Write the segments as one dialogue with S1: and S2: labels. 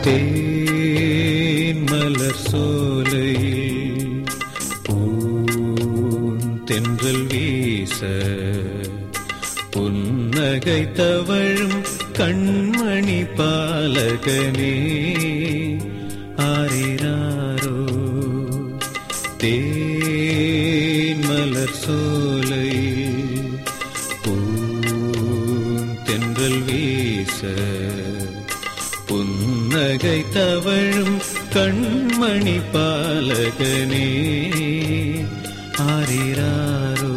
S1: தேன் மலர் சோலையில் பூந்தென்றல் வீச புன்னகை தவழும் கண்மணி பாலகனே ஆரிராரோ தேன் மலர் சோலையில் பூந்தென்றல் வீச புன்னகை தவழும் கண்மணி பாலகனே ஆரிராரோ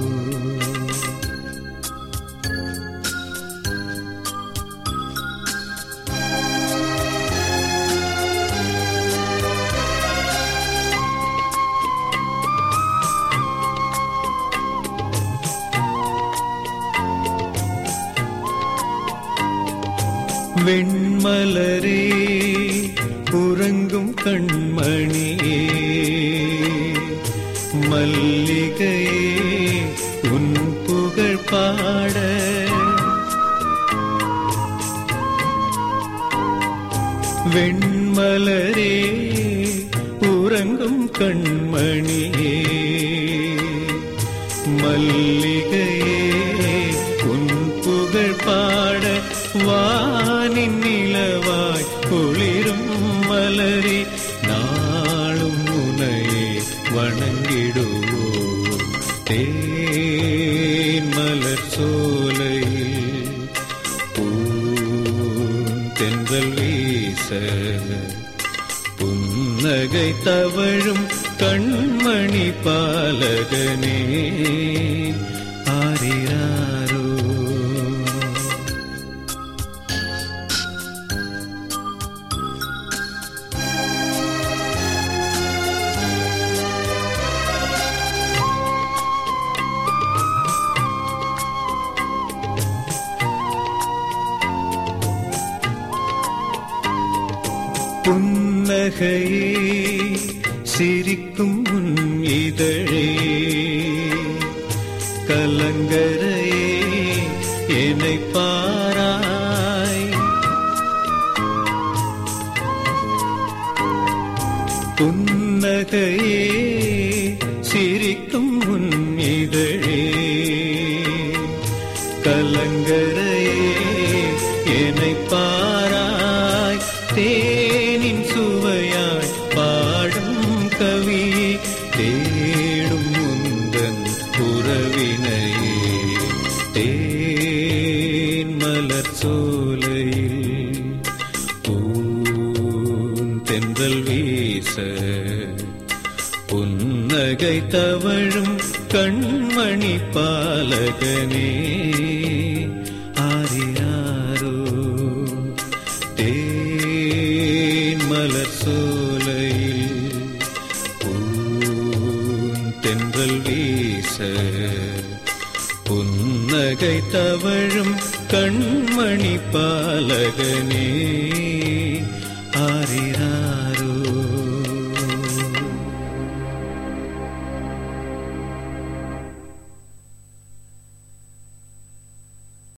S1: வெண்மலரே உறங்கும் கண்மணியே மல்லிகையே உன் புகழ் பாட வெண்மலரே உறங்கும் கண்மணியே மல்லிகையே உன் புகழ் பாட வானின் நிலவாய் குளிரும் மலரி நாளும் உனையே வணங்கிடுவோம் தேன் மலர் சோலையில் பூந்தென்றல் வீச புன்னகை தவழும் கண்மணி பாலகனே ஆரிராரோ புன்னகையே சிரிக்கும் உன் இதழே கலங்கரையே என்னை பாராய் புன்னகையே சிரிக்கும் உன் இதழே கலங்கரையே என்னை பாராய் தேனின் சுவையாய் பாடும் கவி தேடும் முந்தன் உறவினையே தேன் மலர் சோலையில் பூந்தென்றல் வீச புன்னகை தவழும் கண்மணி பாலகனே ஆரியாரோ தேன் மலர் சோலையில் பூந்தென்றல் வீச புன்னகை தவழும் கண்மணி பாலகனே ஆரிராரோ